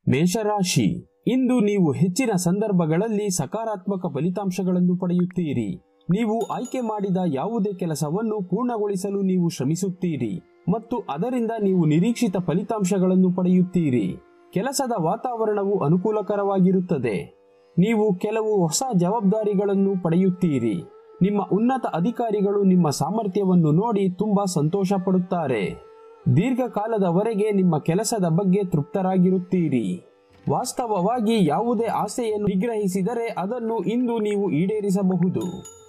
ಮೇಷರಾಶಿ ಇಂದು ನೀವು ಹೆಚ್ಚಿನ ಸಂದರ್ಭಗಳಲ್ಲಿ ಸಕಾರಾತ್ಮಕ ಫಲಿತಾಂಶಗಳನ್ನು ಪಡೆಯುತ್ತೀರಿ ನೀವು ಆಯ್ಕೆ ಮಾಡಿದ ಯಾವುದೇ ಕೆಲಸವನ್ನು ಪೂರ್ಣಗೊಳಿಸಲು ನೀವು ಶ್ರಮಿಸುತ್ತೀರಿ ಮತ್ತು ಅದರಿಂದ ನೀವು ನಿರೀಕ್ಷಿತ ಫಲಿತಾಂಶಗಳನ್ನು ಪಡೆಯುತ್ತೀರಿ ಕೆಲಸದ ವಾತಾವರಣವು ಅನುಕೂಲಕರವಾಗಿರುತ್ತದೆ ನೀವು ಕೆಲವು ಹೊಸ ಜವಾಬ್ದಾರಿಗಳನ್ನು ಪಡೆಯುತ್ತೀರಿ ನಿಮ್ಮ ಉನ್ನತ ಅಧಿಕಾರಿಗಳು ನಿಮ್ಮ ಸಾಮರ್ಥ್ಯವನ್ನು ನೋಡಿ ತುಂಬಾ ಸಂತೋಷ ಪಡುತ್ತಾರೆ ದೀರ್ಘಕಾಲದವರೆಗೆ ನಿಮ್ಮ ಕೆಲಸದ ಬಗ್ಗೆ ತೃಪ್ತರಾಗಿರುತ್ತೀರಿ ವಾಸ್ತವವಾಗಿ ಯಾವುದೇ ಆಸೆಯನ್ನು ನಿಗ್ರಹಿಸಿದರೆ ಅದನ್ನು ಇಂದು ನೀವು ಈಡೇರಿಸಬಹುದು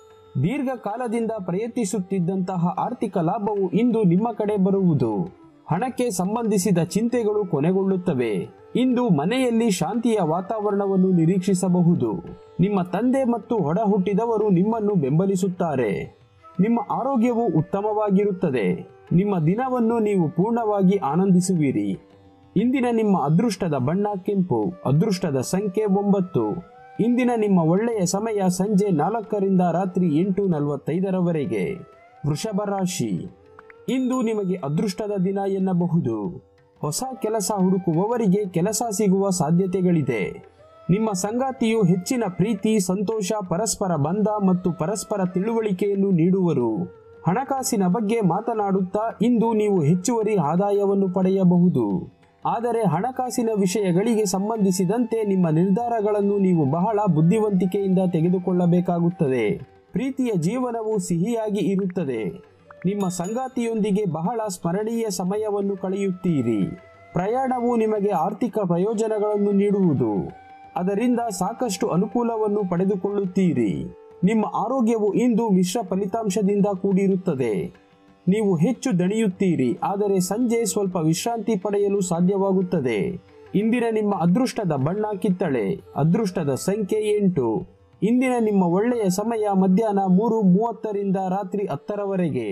ದೀರ್ಘಕಾಲದಿಂದ ಪ್ರಯತ್ನಿಸುತ್ತಿದ್ದಂತಹ ಆರ್ಥಿಕ ಲಾಭವು ಇಂದು ನಿಮ್ಮ ಕಡೆ ಬರುವುದು ಹಣಕ್ಕೆ ಸಂಬಂಧಿಸಿದ ಚಿಂತೆಗಳು ಕೊನೆಗೊಳ್ಳುತ್ತವೆ ಇಂದು ಮನೆಯಲ್ಲಿ ಶಾಂತಿಯ ವಾತಾವರಣವನ್ನು ನಿರೀಕ್ಷಿಸಬಹುದು ನಿಮ್ಮ ತಂದೆ ಮತ್ತು ಹೊಡ ಹುಟ್ಟಿದವರು ನಿಮ್ಮನ್ನು ಬೆಂಬಲಿಸುತ್ತಾರೆ ನಿಮ್ಮ ಆರೋಗ್ಯವು ಉತ್ತಮವಾಗಿರುತ್ತದೆ ನಿಮ್ಮ ದಿನವನ್ನು ನೀವು ಪೂರ್ಣವಾಗಿ ಆನಂದಿಸುವಿರಿ ಇಂದಿನ ನಿಮ್ಮ ಅದೃಷ್ಟದ ಬಣ್ಣ ಕೆಂಪು ಅದೃಷ್ಟದ ಸಂಖ್ಯೆ ಒಂಬತ್ತು ಇಂದಿನ ನಿಮ್ಮ ಒಳ್ಳೆಯ ಸಮಯ ಸಂಜೆ ನಾಲ್ಕರಿಂದ ರಾತ್ರಿ ಎಂಟು ನಲವತ್ತೈದರವರೆಗೆ ವೃಷಭ ರಾಶಿ ಇಂದು ನಿಮಗೆ ಅದೃಷ್ಟದ ದಿನ ಎನ್ನಬಹುದು ಹೊಸ ಕೆಲಸ ಹುಡುಕುವವರಿಗೆ ಕೆಲಸ ಸಿಗುವ ಸಾಧ್ಯತೆಗಳಿದೆ ನಿಮ್ಮ ಸಂಗಾತಿಯು ಹೆಚ್ಚಿನ ಪ್ರೀತಿ ಸಂತೋಷ ಪರಸ್ಪರ ಬಂಧ ಮತ್ತು ಪರಸ್ಪರ ತಿಳುವಳಿಕೆಯನ್ನು ನೀಡುವರು ಹಣಕಾಸಿನ ಬಗ್ಗೆ ಮಾತನಾಡುತ್ತಾ ಇಂದು ನೀವು ಹೆಚ್ಚುವರಿ ಆದಾಯವನ್ನು ಪಡೆಯಬಹುದು ಆದರೆ ಹಣಕಾಸಿನ ವಿಷಯಗಳಿಗೆ ಸಂಬಂಧಿಸಿದಂತೆ ನಿಮ್ಮ ನಿರ್ಧಾರಗಳನ್ನು ನೀವು ಬಹಳ ಬುದ್ಧಿವಂತಿಕೆಯಿಂದ ತೆಗೆದುಕೊಳ್ಳಬೇಕಾಗುತ್ತದೆ ಪ್ರೀತಿಯ ಜೀವನವು ಸಿಹಿಯಾಗಿ ಇರುತ್ತದೆ ನಿಮ್ಮ ಸಂಗಾತಿಯೊಂದಿಗೆ ಬಹಳ ಸ್ಮರಣೀಯ ಸಮಯವನ್ನು ಕಳೆಯುತ್ತೀರಿ ಪ್ರಯಾಣವು ನಿಮಗೆ ಆರ್ಥಿಕ ಪ್ರಯೋಜನಗಳನ್ನು ನೀಡುವುದು ಅದರಿಂದ ಸಾಕಷ್ಟು ಅನುಕೂಲವನ್ನು ಪಡೆದುಕೊಳ್ಳುತ್ತೀರಿ ನಿಮ್ಮ ಆರೋಗ್ಯವು ಇಂದು ಮಿಶ್ರ ಫಲಿತಾಂಶದಿಂದ ಕೂಡಿರುತ್ತದೆ ನೀವು ಹೆಚ್ಚು ದಣಿಯುತ್ತೀರಿ ಆದರೆ ಸಂಜೆ ಸ್ವಲ್ಪ ವಿಶ್ರಾಂತಿ ಪಡೆಯಲು ಸಾಧ್ಯವಾಗುತ್ತದೆ ಇಂದಿನ ನಿಮ್ಮ ಅದೃಷ್ಟದ ಬಣ್ಣ ಕಿತ್ತಳೆ ಅದೃಷ್ಟದ ಸಂಖ್ಯೆ ಎಂಟು ಇಂದಿನ ನಿಮ್ಮ ಒಳ್ಳೆಯ ಸಮಯ ಮಧ್ಯಾಹ್ನ ಮೂರು ಮೂವತ್ತರಿಂದ ರಾತ್ರಿ ಹತ್ತರವರೆಗೆ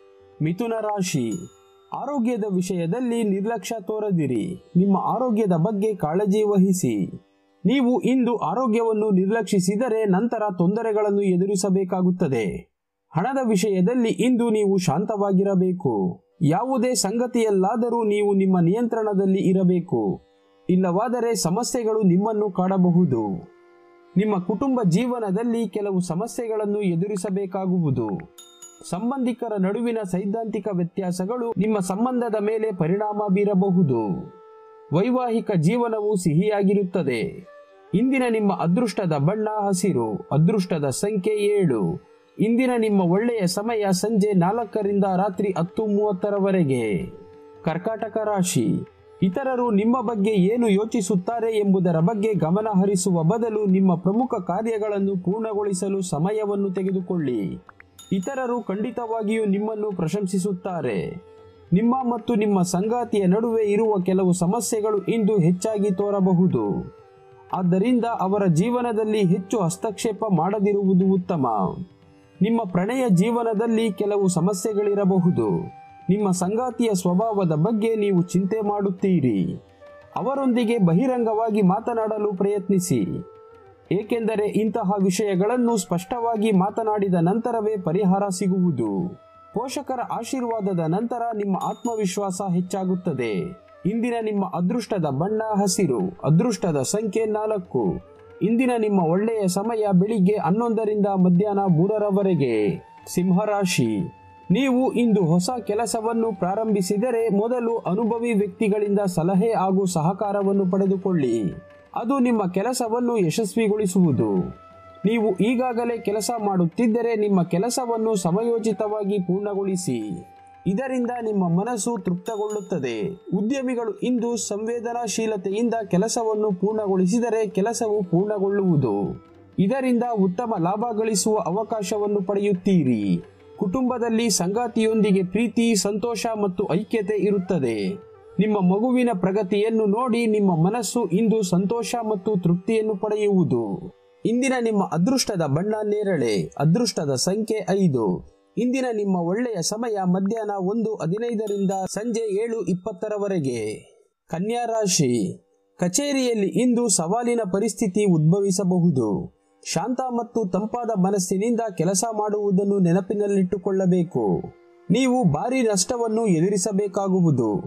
ಮಿಥುನ ರಾಶಿ ಆರೋಗ್ಯದ ವಿಷಯದಲ್ಲಿ ನಿರ್ಲಕ್ಷ್ಯ ತೋರದಿರಿ ನಿಮ್ಮ ಆರೋಗ್ಯದ ಬಗ್ಗೆ ಕಾಳಜಿ ವಹಿಸಿ ನೀವು ಇಂದು ಆರೋಗ್ಯವನ್ನು ನಿರ್ಲಕ್ಷಿಸಿದರೆ ನಂತರ ತೊಂದರೆಗಳನ್ನು ಎದುರಿಸಬೇಕಾಗುತ್ತದೆ ಹಣದ ವಿಷಯದಲ್ಲಿ ಇಂದು ನೀವು ಶಾಂತವಾಗಿರಬೇಕು ಯಾವುದೇ ಸಂಗತಿಯಲ್ಲಾದರೂ ನೀವು ನಿಮ್ಮ ನಿಯಂತ್ರಣದಲ್ಲಿ ಇರಬೇಕು ಇಲ್ಲವಾದರೆ ಸಮಸ್ಯೆಗಳು ನಿಮ್ಮನ್ನು ಕಾಡಬಹುದು ನಿಮ್ಮ ಕುಟುಂಬ ಜೀವನದಲ್ಲಿ ಕೆಲವು ಸಮಸ್ಯೆಗಳನ್ನು ಎದುರಿಸಬೇಕಾಗುವುದು ಸಂಬಂಧಿಕರ ನಡುವಿನ ಸೈದ್ಧಾಂತಿಕ ವ್ಯತ್ಯಾಸಗಳು ನಿಮ್ಮ ಸಂಬಂಧದ ಮೇಲೆ ಪರಿಣಾಮ ಬೀರಬಹುದು ವೈವಾಹಿಕ ಜೀವನವು ಸಿಹಿಯಾಗಿರುತ್ತದೆ ಇಂದಿನ ನಿಮ್ಮ ಅದೃಷ್ಟದ ಬಣ್ಣ ಹಸಿರು ಅದೃಷ್ಟದ ಸಂಖ್ಯೆ ಏಳು ಇಂದಿನ ನಿಮ್ಮ ಒಳ್ಳೆಯ ಸಮಯ ಸಂಜೆ ನಾಲ್ಕರಿಂದ ರಾತ್ರಿ ಹತ್ತು ಮೂವತ್ತರವರೆಗೆ ಕರ್ಕಾಟಕ ರಾಶಿ ಇತರರು ನಿಮ್ಮ ಬಗ್ಗೆ ಏನು ಯೋಚಿಸುತ್ತಾರೆ ಎಂಬುದರ ಬಗ್ಗೆ ಗಮನ ಹರಿಸುವ ಬದಲು ನಿಮ್ಮ ಪ್ರಮುಖ ಕಾರ್ಯಗಳನ್ನು ಪೂರ್ಣಗೊಳಿಸಲು ಸಮಯವನ್ನು ತೆಗೆದುಕೊಳ್ಳಿ ಇತರರು ಖಂಡಿತವಾಗಿಯೂ ನಿಮ್ಮನ್ನು ಪ್ರಶಂಸಿಸುತ್ತಾರೆ ನಿಮ್ಮ ಮತ್ತು ನಿಮ್ಮ ಸಂಗಾತಿಯ ನಡುವೆ ಇರುವ ಕೆಲವು ಸಮಸ್ಯೆಗಳು ಇಂದು ಹೆಚ್ಚಾಗಿ ತೋರಬಹುದು ಆದ್ದರಿಂದ ಅವರ ಜೀವನದಲ್ಲಿ ಹೆಚ್ಚು ಹಸ್ತಕ್ಷೇಪ ಮಾಡದಿರುವುದು ಉತ್ತಮ ನಿಮ್ಮ ಪ್ರಣಯ ಜೀವನದಲ್ಲಿ ಕೆಲವು ಸಮಸ್ಯೆಗಳಿರಬಹುದು ನಿಮ್ಮ ಸಂಗಾತಿಯ ಸ್ವಭಾವದ ಬಗ್ಗೆ ನೀವು ಚಿಂತೆ ಮಾಡುತ್ತೀರಿ ಅವರೊಂದಿಗೆ ಬಹಿರಂಗವಾಗಿ ಮಾತನಾಡಲು ಪ್ರಯತ್ನಿಸಿ ಏಕೆಂದರೆ ಇಂತಹ ವಿಷಯಗಳನ್ನು ಸ್ಪಷ್ಟವಾಗಿ ಮಾತನಾಡಿದ ನಂತರವೇ ಪರಿಹಾರ ಸಿಗುವುದು ಪೋಷಕರ ಆಶೀರ್ವಾದದ ನಂತರ ನಿಮ್ಮ ಆತ್ಮವಿಶ್ವಾಸ ಹೆಚ್ಚಾಗುತ್ತದೆ ಇಂದಿನ ನಿಮ್ಮ ಅದೃಷ್ಟದ ಬಣ್ಣ ಹಸಿರು ಅದೃಷ್ಟದ ಸಂಖ್ಯೆ ನಾಲ್ಕು ಇಂದಿನ ನಿಮ್ಮ ಒಳ್ಳೆಯ ಸಮಯ ಬೆಳಿಗ್ಗೆ ಹನ್ನೊಂದರಿಂದ ಮಧ್ಯಾಹ್ನ ಮೂರರವರೆಗೆ ಸಿಂಹರಾಶಿ ನೀವು ಇಂದು ಹೊಸ ಕೆಲಸವನ್ನು ಪ್ರಾರಂಭಿಸಿದರೆ ಮೊದಲು ಅನುಭವಿ ವ್ಯಕ್ತಿಗಳಿಂದ ಸಲಹೆ ಹಾಗೂ ಸಹಕಾರವನ್ನು ಪಡೆದುಕೊಳ್ಳಿ ಅದು ನಿಮ್ಮ ಕೆಲಸವನ್ನು ಯಶಸ್ವಿಗೊಳಿಸುವುದು ನೀವು ಈಗಾಗಲೇ ಕೆಲಸ ಮಾಡುತ್ತಿದ್ದರೆ ನಿಮ್ಮ ಕೆಲಸವನ್ನು ಸಮಯೋಚಿತವಾಗಿ ಪೂರ್ಣಗೊಳಿಸಿ ಇದರಿಂದ ನಿಮ್ಮ ಮನಸ್ಸು ತೃಪ್ತಗೊಳ್ಳುತ್ತದೆ ಉದ್ಯಮಿಗಳು ಇಂದು ಸಂವೇದನಾಶೀಲತೆಯಿಂದ ಕೆಲಸವನ್ನು ಪೂರ್ಣಗೊಳಿಸಿದರೆ ಕೆಲಸವು ಪೂರ್ಣಗೊಳ್ಳುವುದು ಇದರಿಂದ ಉತ್ತಮ ಲಾಭ ಗಳಿಸುವ ಅವಕಾಶವನ್ನು ಪಡೆಯುತ್ತೀರಿ ಕುಟುಂಬದಲ್ಲಿ ಸಂಗಾತಿಯೊಂದಿಗೆ ಪ್ರೀತಿ ಸಂತೋಷ ಮತ್ತು ಐಕ್ಯತೆ ಇರುತ್ತದೆ ನಿಮ್ಮ ಮಗುವಿನ ಪ್ರಗತಿಯನ್ನು ನೋಡಿ ನಿಮ್ಮ ಮನಸ್ಸು ಇಂದು ಸಂತೋಷ ಮತ್ತು ತೃಪ್ತಿಯನ್ನು ಪಡೆಯುವುದು ಇಂದಿನ ನಿಮ್ಮ ಅದೃಷ್ಟದ ಬಣ್ಣ ನೇರಳೆ ಅದೃಷ್ಟದ ಸಂಖ್ಯೆ ಐದು ಇಂದಿನ ನಿಮ್ಮ ಒಳ್ಳೆಯ ಸಮಯ ಮಧ್ಯಾಹ್ನ ಒಂದು ಹದಿನೈದರಿಂದ ಸಂಜೆ ಏಳು ಇಪ್ಪತ್ತರವರೆಗೆ ಕನ್ಯಾ ರಾಶಿ ಕಚೇರಿಯಲ್ಲಿ ಇಂದು ಸವಾಲಿನ ಪರಿಸ್ಥಿತಿ ಉದ್ಭವಿಸಬಹುದು ಶಾಂತ ಮತ್ತು ತಂಪಾದ ಮನಸ್ಸಿನಿಂದ ಕೆಲಸ ಮಾಡುವುದನ್ನು ನೆನಪಿನಲ್ಲಿಟ್ಟುಕೊಳ್ಳಬೇಕು ನೀವು ಭಾರಿ ನಷ್ಟವನ್ನು ಎದುರಿಸಬೇಕಾಗುವುದು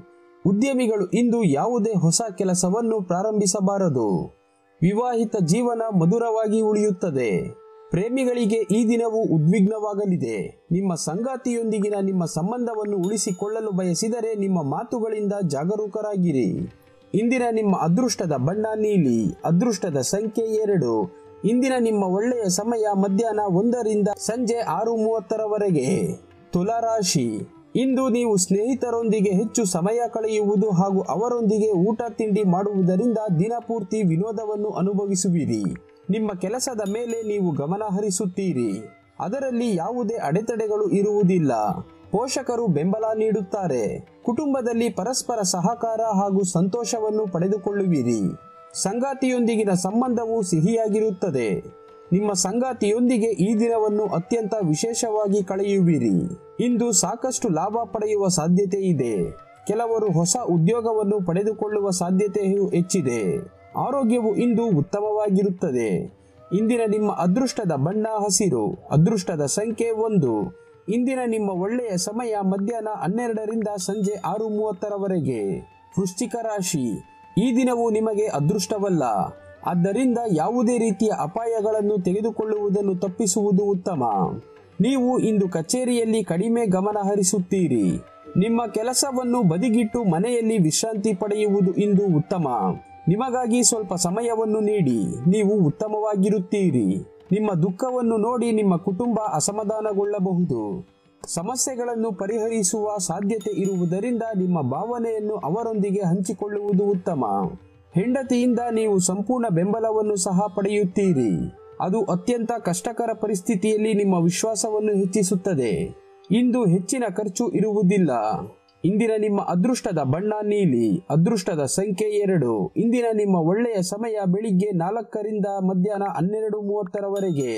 ಉದ್ಯಮಿಗಳು ಇಂದು ಯಾವುದೇ ಹೊಸ ಕೆಲಸವನ್ನು ಪ್ರಾರಂಭಿಸಬಾರದು ವಿವಾಹಿತ ಜೀವನ ಮಧುರವಾಗಿ ಉಳಿಯುತ್ತದೆ ಪ್ರೇಮಿಗಳಿಗೆ ಈ ದಿನವು ಉದ್ವಿಗ್ನವಾಗಲಿದೆ ನಿಮ್ಮ ಸಂಗಾತಿಯೊಂದಿಗಿನ ನಿಮ್ಮ ಸಂಬಂಧವನ್ನು ಉಳಿಸಿಕೊಳ್ಳಲು ಬಯಸಿದರೆ ನಿಮ್ಮ ಮಾತುಗಳಿಂದ ಜಾಗರೂಕರಾಗಿರಿ ಇಂದಿನ ನಿಮ್ಮ ಅದೃಷ್ಟದ ಬಣ್ಣ ನೀಲಿ ಅದೃಷ್ಟದ ಸಂಖ್ಯೆ ಎರಡು ಇಂದಿನ ನಿಮ್ಮ ಒಳ್ಳೆಯ ಸಮಯ ಮಧ್ಯಾಹ್ನ ಒಂದರಿಂದ ಸಂಜೆ ಆರು ಮೂವತ್ತರವರೆಗೆ ತುಲಾರಾಶಿ ಇಂದು ನೀವು ಸ್ನೇಹಿತರೊಂದಿಗೆ ಹೆಚ್ಚು ಸಮಯ ಕಳೆಯುವುದು ಹಾಗೂ ಅವರೊಂದಿಗೆ ಊಟ ತಿಂಡಿ ಮಾಡುವುದರಿಂದ ದಿನಪೂರ್ತಿ ವಿನೋದವನ್ನು ಅನುಭವಿಸುವಿರಿ ನಿಮ್ಮ ಕೆಲಸದ ಮೇಲೆ ನೀವು ಗಮನ ಹರಿಸುತ್ತೀರಿ ಅದರಲ್ಲಿ ಯಾವುದೇ ಅಡೆತಡೆಗಳು ಇರುವುದಿಲ್ಲ ಪೋಷಕರು ಬೆಂಬಲ ನೀಡುತ್ತಾರೆ ಕುಟುಂಬದಲ್ಲಿ ಪರಸ್ಪರ ಸಹಕಾರ ಹಾಗೂ ಸಂತೋಷವನ್ನು ಪಡೆದುಕೊಳ್ಳುವಿರಿ ಸಂಗಾತಿಯೊಂದಿಗಿನ ಸಂಬಂಧವು ಸಿಹಿಯಾಗಿರುತ್ತದೆ ನಿಮ್ಮ ಸಂಗಾತಿಯೊಂದಿಗೆ ಈ ದಿನವನ್ನು ಅತ್ಯಂತ ವಿಶೇಷವಾಗಿ ಕಳೆಯುವಿರಿ ಇಂದು ಸಾಕಷ್ಟು ಲಾಭ ಪಡೆಯುವ ಸಾಧ್ಯತೆ ಇದೆ ಕೆಲವರು ಹೊಸ ಉದ್ಯೋಗವನ್ನು ಪಡೆದುಕೊಳ್ಳುವ ಸಾಧ್ಯತೆಯೂ ಹೆಚ್ಚಿದೆ ಆರೋಗ್ಯವು ಇಂದು ಉತ್ತಮವಾಗಿರುತ್ತದೆ ಇಂದಿನ ನಿಮ್ಮ ಅದೃಷ್ಟದ ಬಣ್ಣ ಹಸಿರು ಅದೃಷ್ಟದ ಸಂಖ್ಯೆ ಒಂದು ಇಂದಿನ ನಿಮ್ಮ ಒಳ್ಳೆಯ ಸಮಯ ಮಧ್ಯಾಹ್ನ ಹನ್ನೆರಡರಿಂದ ಸಂಜೆ ಆರು ಮೂವತ್ತರವರೆಗೆ ವೃಶ್ಚಿಕ ರಾಶಿ ಈ ದಿನವು ನಿಮಗೆ ಅದೃಷ್ಟವಲ್ಲ ಆದ್ದರಿಂದ ಯಾವುದೇ ರೀತಿಯ ಅಪಾಯಗಳನ್ನು ತೆಗೆದುಕೊಳ್ಳುವುದನ್ನು ತಪ್ಪಿಸುವುದು ಉತ್ತಮ ನೀವು ಇಂದು ಕಚೇರಿಯಲ್ಲಿ ಕಡಿಮೆ ಗಮನ ಹರಿಸುತ್ತೀರಿ ನಿಮ್ಮ ಕೆಲಸವನ್ನು ಬದಿಗಿಟ್ಟು ಮನೆಯಲ್ಲಿ ವಿಶ್ರಾಂತಿ ಪಡೆಯುವುದು ಇಂದು ಉತ್ತಮ ನಿಮಗಾಗಿ ಸ್ವಲ್ಪ ಸಮಯವನ್ನು ನೀಡಿ ನೀವು ಉತ್ತಮವಾಗಿರುತ್ತೀರಿ ನಿಮ್ಮ ದುಃಖವನ್ನು ನೋಡಿ ನಿಮ್ಮ ಕುಟುಂಬ ಅಸಮಾಧಾನಗೊಳ್ಳಬಹುದು ಸಮಸ್ಯೆಗಳನ್ನು ಪರಿಹರಿಸುವ ಸಾಧ್ಯತೆ ಇರುವುದರಿಂದ ನಿಮ್ಮ ಭಾವನೆಯನ್ನು ಅವರೊಂದಿಗೆ ಹಂಚಿಕೊಳ್ಳುವುದು ಉತ್ತಮ ಹೆಂಡತಿಯಿಂದ ನೀವು ಸಂಪೂರ್ಣ ಬೆಂಬಲವನ್ನು ಸಹ ಪಡೆಯುತ್ತೀರಿ ಅದು ಅತ್ಯಂತ ಕಷ್ಟಕರ ಪರಿಸ್ಥಿತಿಯಲ್ಲಿ ನಿಮ್ಮ ವಿಶ್ವಾಸವನ್ನು ಹೆಚ್ಚಿಸುತ್ತದೆ ಇಂದು ಹೆಚ್ಚಿನ ಖರ್ಚು ಇರುವುದಿಲ್ಲ ಇಂದಿನ ನಿಮ್ಮ ಅದೃಷ್ಟದ ಬಣ್ಣ ನೀಲಿ ಅದೃಷ್ಟದ ಸಂಖ್ಯೆ ಎರಡು ಇಂದಿನ ನಿಮ್ಮ ಒಳ್ಳೆಯ ಸಮಯ ಬೆಳಿಗ್ಗೆ ನಾಲ್ಕರಿಂದ ಮಧ್ಯಾಹ್ನ ಹನ್ನೆರಡು ಮೂವತ್ತರವರೆಗೆ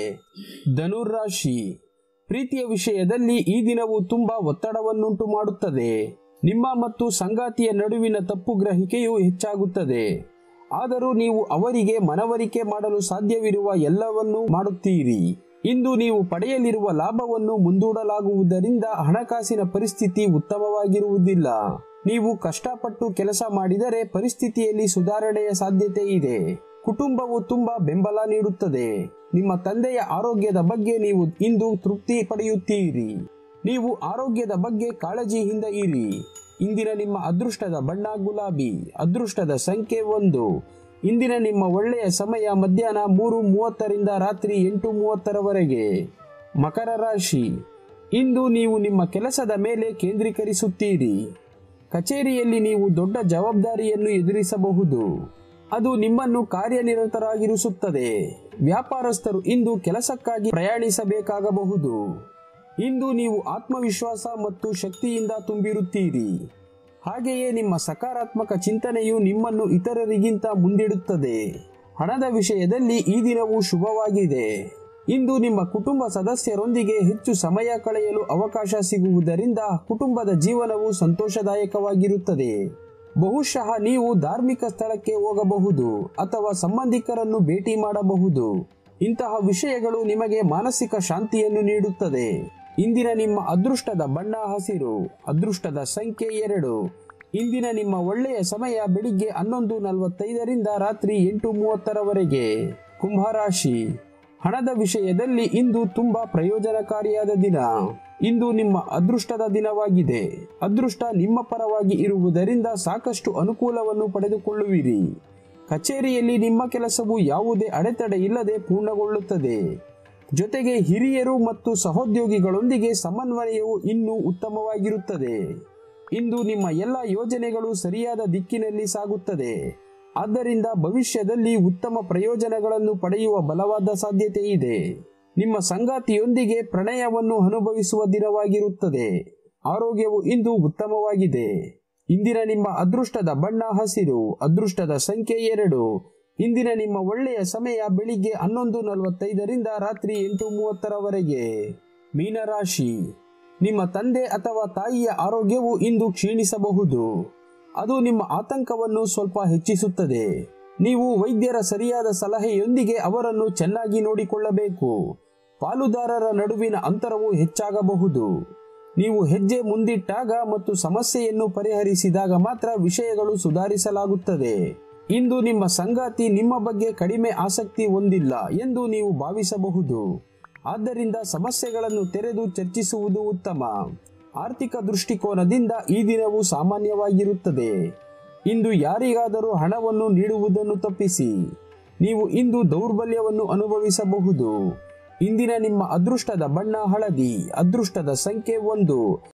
ಧನುರಾಶಿ ಪ್ರೀತಿಯ ವಿಷಯದಲ್ಲಿ ಈ ದಿನವು ತುಂಬಾ ಒತ್ತಡವನ್ನುಂಟು ಮಾಡುತ್ತದೆ ನಿಮ್ಮ ಮತ್ತು ಸಂಗಾತಿಯ ನಡುವಿನ ತಪ್ಪು ಗ್ರಹಿಕೆಯು ಹೆಚ್ಚಾಗುತ್ತದೆ ಆದರೂ ನೀವು ಅವರಿಗೆ ಮನವರಿಕೆ ಮಾಡಲು ಸಾಧ್ಯವಿರುವ ಎಲ್ಲವನ್ನೂ ಮಾಡುತ್ತೀರಿ ಇಂದು ನೀವು ಪಡೆಯಲಿರುವ ಲಾಭವನ್ನು ಮುಂದೂಡಲಾಗುವುದರಿಂದ ಹಣಕಾಸಿನ ಪರಿಸ್ಥಿತಿ ಉತ್ತಮವಾಗಿರುವುದಿಲ್ಲ ನೀವು ಕಷ್ಟಪಟ್ಟು ಕೆಲಸ ಮಾಡಿದರೆ ಪರಿಸ್ಥಿತಿಯಲ್ಲಿ ಸುಧಾರಣೆಯ ಸಾಧ್ಯತೆ ಇದೆ ಕುಟುಂಬವು ತುಂಬಾ ಬೆಂಬಲ ನೀಡುತ್ತದೆ ನಿಮ್ಮ ತಂದೆಯ ಆರೋಗ್ಯದ ಬಗ್ಗೆ ನೀವು ಇಂದು ತೃಪ್ತಿ ಪಡೆಯುತ್ತೀರಿ ನೀವು ಆರೋಗ್ಯದ ಬಗ್ಗೆ ಕಾಳಜಿಯಿಂದ ಇರಿ ಇಂದಿನ ನಿಮ್ಮ ಅದೃಷ್ಟದ ಬಣ್ಣ ಗುಲಾಬಿ ಅದೃಷ್ಟದ ಸಂಖ್ಯೆ ಒಂದು ಇಂದಿನ ನಿಮ್ಮ ಒಳ್ಳೆಯ ಸಮಯ ಮಧ್ಯಾಹ್ನ ಮೂರು ಮೂವತ್ತರಿಂದ ರಾತ್ರಿ ಎಂಟು ಮೂವತ್ತರವರೆಗೆ ಮಕರ ರಾಶಿ ಇಂದು ನೀವು ನಿಮ್ಮ ಕೆಲಸದ ಮೇಲೆ ಕೇಂದ್ರೀಕರಿಸುತ್ತೀರಿ ಕಚೇರಿಯಲ್ಲಿ ನೀವು ದೊಡ್ಡ ಜವಾಬ್ದಾರಿಯನ್ನು ಎದುರಿಸಬಹುದು ಅದು ನಿಮ್ಮನ್ನು ಕಾರ್ಯನಿರತರಾಗಿರಿಸುತ್ತದೆ ವ್ಯಾಪಾರಸ್ಥರು ಇಂದು ಕೆಲಸಕ್ಕಾಗಿ ಪ್ರಯಾಣಿಸಬೇಕಾಗಬಹುದು ಇಂದು ನೀವು ಆತ್ಮವಿಶ್ವಾಸ ಮತ್ತು ಶಕ್ತಿಯಿಂದ ತುಂಬಿರುತ್ತೀರಿ ಹಾಗೆಯೇ ನಿಮ್ಮ ಸಕಾರಾತ್ಮಕ ಚಿಂತನೆಯು ನಿಮ್ಮನ್ನು ಇತರರಿಗಿಂತ ಮುಂದಿಡುತ್ತದೆ ಹಣದ ವಿಷಯದಲ್ಲಿ ಈ ದಿನವು ಶುಭವಾಗಿದೆ ಇಂದು ನಿಮ್ಮ ಕುಟುಂಬ ಸದಸ್ಯರೊಂದಿಗೆ ಹೆಚ್ಚು ಸಮಯ ಕಳೆಯಲು ಅವಕಾಶ ಸಿಗುವುದರಿಂದ ಕುಟುಂಬದ ಜೀವನವು ಸಂತೋಷದಾಯಕವಾಗಿರುತ್ತದೆ ಬಹುಶಃ ನೀವು ಧಾರ್ಮಿಕ ಸ್ಥಳಕ್ಕೆ ಹೋಗಬಹುದು ಅಥವಾ ಸಂಬಂಧಿಕರನ್ನು ಭೇಟಿ ಮಾಡಬಹುದು ಇಂತಹ ವಿಷಯಗಳು ನಿಮಗೆ ಮಾನಸಿಕ ಶಾಂತಿಯನ್ನು ನೀಡುತ್ತದೆ ಇಂದಿನ ನಿಮ್ಮ ಅದೃಷ್ಟದ ಬಣ್ಣ ಹಸಿರು ಅದೃಷ್ಟದ ಸಂಖ್ಯೆ ಎರಡು ಇಂದಿನ ನಿಮ್ಮ ಒಳ್ಳೆಯ ಸಮಯ ಬೆಳಿಗ್ಗೆ ಹನ್ನೊಂದು ನಲವತ್ತೈದರಿಂದ ರಾತ್ರಿ ಎಂಟು ಮೂವತ್ತರವರೆಗೆ ಕುಂಭರಾಶಿ ಹಣದ ವಿಷಯದಲ್ಲಿ ಇಂದು ತುಂಬಾ ಪ್ರಯೋಜನಕಾರಿಯಾದ ದಿನ ಇಂದು ನಿಮ್ಮ ಅದೃಷ್ಟದ ದಿನವಾಗಿದೆ ಅದೃಷ್ಟ ನಿಮ್ಮ ಪರವಾಗಿ ಇರುವುದರಿಂದ ಸಾಕಷ್ಟು ಅನುಕೂಲವನ್ನು ಪಡೆದುಕೊಳ್ಳುವಿರಿ ಕಚೇರಿಯಲ್ಲಿ ನಿಮ್ಮ ಕೆಲಸವು ಯಾವುದೇ ಅಡೆತಡೆ ಇಲ್ಲದೆ ಪೂರ್ಣಗೊಳ್ಳುತ್ತದೆ ಜೊತೆಗೆ ಹಿರಿಯರು ಮತ್ತು ಸಹೋದ್ಯೋಗಿಗಳೊಂದಿಗೆ ಸಮನ್ವಯವು ಇನ್ನೂ ಉತ್ತಮವಾಗಿರುತ್ತದೆ ಇಂದು ನಿಮ್ಮ ಎಲ್ಲ ಯೋಜನೆಗಳು ಸರಿಯಾದ ದಿಕ್ಕಿನಲ್ಲಿ ಸಾಗುತ್ತದೆ ಆದ್ದರಿಂದ ಭವಿಷ್ಯದಲ್ಲಿ ಉತ್ತಮ ಪ್ರಯೋಜನಗಳನ್ನು ಪಡೆಯುವ ಬಲವಾದ ಸಾಧ್ಯತೆ ಇದೆ ನಿಮ್ಮ ಸಂಗಾತಿಯೊಂದಿಗೆ ಪ್ರಣಯವನ್ನು ಅನುಭವಿಸುವ ದಿನವಾಗಿರುತ್ತದೆ ಆರೋಗ್ಯವು ಇಂದು ಉತ್ತಮವಾಗಿದೆ ಇಂದಿನ ನಿಮ್ಮ ಅದೃಷ್ಟದ ಬಣ್ಣ ಹಸಿರು ಅದೃಷ್ಟದ ಸಂಖ್ಯೆ ಎರಡು ಇಂದಿನ ನಿಮ್ಮ ಒಳ್ಳೆಯ ಸಮಯ ಬೆಳಿಗ್ಗೆ ಹನ್ನೊಂದು ನಲವತ್ತೈದರಿಂದ ರಾತ್ರಿ ಎಂಟು ಮೂವತ್ತರವರೆಗೆ ಮೀನರಾಶಿ ನಿಮ್ಮ ತಂದೆ ಅಥವಾ ತಾಯಿಯ ಆರೋಗ್ಯವು ಇಂದು ಕ್ಷೀಣಿಸಬಹುದು ಅದು ನಿಮ್ಮ ಆತಂಕವನ್ನು ಸ್ವಲ್ಪ ಹೆಚ್ಚಿಸುತ್ತದೆ ನೀವು ವೈದ್ಯರ ಸರಿಯಾದ ಸಲಹೆಯೊಂದಿಗೆ ಅವರನ್ನು ಚೆನ್ನಾಗಿ ನೋಡಿಕೊಳ್ಳಬೇಕು ಪಾಲುದಾರರ ನಡುವಿನ ಅಂತರವು ಹೆಚ್ಚಾಗಬಹುದು ನೀವು ಹೆಜ್ಜೆ ಮುಂದಿಟ್ಟಾಗ ಮತ್ತು ಸಮಸ್ಯೆಯನ್ನು ಪರಿಹರಿಸಿದಾಗ ಮಾತ್ರ ವಿಷಯಗಳು ಸುಧಾರಿಸಲಾಗುತ್ತದೆ ಇಂದು ನಿಮ್ಮ ಸಂಗಾತಿ ನಿಮ್ಮ ಬಗ್ಗೆ ಕಡಿಮೆ ಆಸಕ್ತಿ ಹೊಂದಿಲ್ಲ ಎಂದು ನೀವು ಭಾವಿಸಬಹುದು ಆದ್ದರಿಂದ ಸಮಸ್ಯೆಗಳನ್ನು ತೆರೆದು ಚರ್ಚಿಸುವುದು ಉತ್ತಮ ಆರ್ಥಿಕ ದೃಷ್ಟಿಕೋನದಿಂದ ಈ ದಿನವು ಸಾಮಾನ್ಯವಾಗಿರುತ್ತದೆ ಇಂದು ಯಾರಿಗಾದರೂ ಹಣವನ್ನು ನೀಡುವುದನ್ನು ತಪ್ಪಿಸಿ ನೀವು ಇಂದು ದೌರ್ಬಲ್ಯವನ್ನು ಅನುಭವಿಸಬಹುದು ಇಂದಿನ ನಿಮ್ಮ ಅದೃಷ್ಟದ ಬಣ್ಣ ಹಳದಿ ಅದೃಷ್ಟದ ಸಂಖ್ಯೆ ಒಂದು